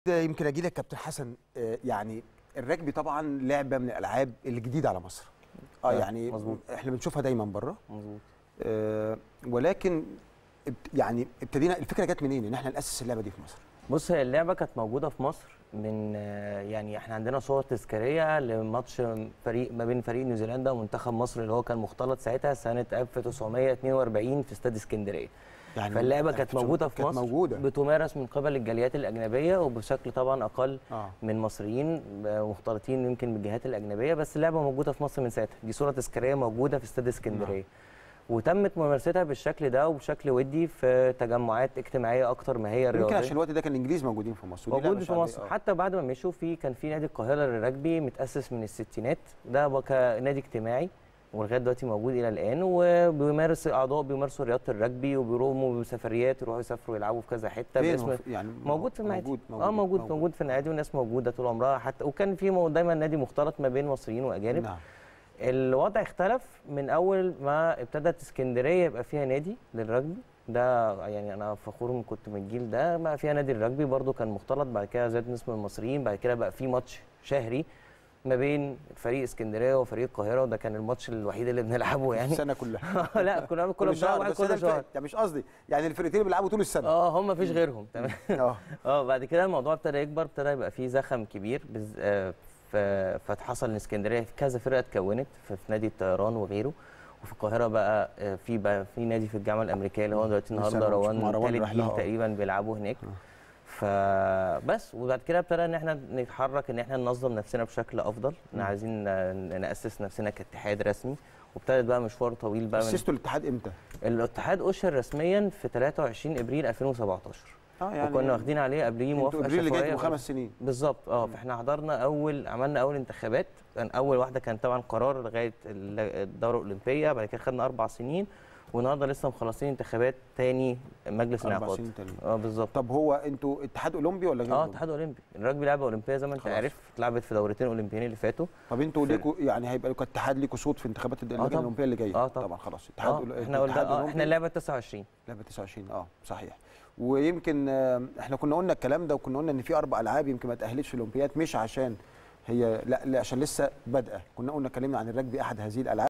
يمكن اجي لك كابتن حسن آه، يعني الرجبي طبعا لعبه من الالعاب الجديده على مصر اه آه، يعني مظبوط. احنا بنشوفها دايما بره مظبوط آه، ولكن ابت- يعني ابتدينا الفكره جت منين ان احنا ناسس اللعبه دي في مصر بص هي اللعبه كانت موجوده في مصر من آه، يعني احنا عندنا صور تذكاريه لماتش فريق ما بين فريق نيوزيلندا ومنتخب مصر اللي هو كان مختلط ساعتها سنه 1942 في استاد اسكندريه يعني فاللعبه كانت موجوده في كانت مصر موجوده بتمارس من قبل الجاليات الاجنبيه وبشكل طبعا اقل اه من مصريين آه، مختلطين يمكن بالجهات الاجنبيه بس اللعبه موجوده في مصر من ساعتها دي صوره تذكاريه موجوده في استاد اسكندريه وتمت ممارستها بالشكل ده وبشكل ودي في تجمعات اجتماعيه اكتر ما هي يمكن رياضيه عشان الوقت ده كان الانجليز موجودين في مصر ودي موجود لعبة في مصر شعبية، آه. حتى بعد ما مشوا في كان في نادي القاهره للرجبي متاسس من الستينات ده بقى كنادي اجتماعي ولغايه دلوقتي موجود الى الان وبيمارس اعضاء بيمارسوا رياضه الرجبي وبيروحوا بسفريات يروحوا يسافروا يلعبوا في كذا حته فين باسم هو في- يعني موجود في النادي موجود اه موجود موجود في النادي والناس موجوده طول عمرها حتى وكان في مو- دايما نادي مختلط ما بين مصريين واجانب نعم الوضع اختلف من اول ما ابتدت اسكندريه يبقى فيها نادي للرجبي ده يعني انا فخور ان كنت من الجيل ده بقى فيها نادي الرجبي برضو كان مختلط بعد كده زاد نسبه المصريين بعد كده بقى في ماتش شهري ما بين فريق اسكندريه وفريق القاهره وده كان الماتش الوحيد اللي بنلعبه يعني السنه كلها لا كنا بنعمل كل شهر بس كل أنا شهر الفرق- يعني مش قصدي يعني الفرقتين اللي بيلعبوا طول السنه اه هم مفيش غيرهم تمام اه اه بعد كده الموضوع ابتدى يكبر ابتدى يبقى فيه زخم كبير بز... آه، ف- فحصل ان اسكندريه في كذا فرقه اتكونت في في نادي الطيران وغيره وفي القاهره بقى آه، في بقى في نادي في الجامعه الامريكيه اللي هو دلوقتي لسه النهارده أنا بشوف روان مع روان ثالث رايح لها، جيل آه. تقريبا بيلعبوا هناك آه. فبس وبعد كده ابتدى ان احنا نتحرك ان احنا ننظم نفسنا بشكل افضل ان مم. عايزين ن- ناسس نفسنا كاتحاد رسمي وابتدت بقى مشوار طويل بقى من اسستوا الاتحاد امتى؟ الاتحاد اشهر رسميا في 23 ابريل 2017 اه وكنا واخدين عليه قبليه انتوا موافقه ابريل اللي شفويه جايبوا خمس سنين بالظبط اه فاحنا حضرنا اول عملنا اول انتخابات كان اول واحده كان طبعا قرار لغايه ال- الدوره الاولمبيه بعد كده خدنا اربع سنين والنهارده لسه مخلصين انتخابات تاني مجلس اربع الانعقاد سنين تاني اه بالظبط طب هو انتوا اتحاد اولمبي ولا غير اه أولمبي؟ اتحاد اولمبي الرجبي لعبه اولمبيه زي ما انت خلاص. عارف اتلعبت في دورتين اولمبيين اللي فاتوا طب انتوا فرق. ليكوا يعني هيبقى لكم اتحاد ليكوا صوت في انتخابات اللجنه طبعا. الاولمبيه اللي جايه اه طبعا. طبعا خلاص اتحاد اه أول- احنا قلنا اتحاد اه أولمبي. احنا اللعبه 29 لعبه 29 اه صحيح ويمكن آه، احنا كنا قلنا الكلام ده وكنا قلنا ان في اربع العاب يمكن ما تاهلتش في الاولمبياد مش عشان هي لا, لا عشان لسه بادئه كنا قلنا اتكلمنا عن الرجبي احد هذه الالعاب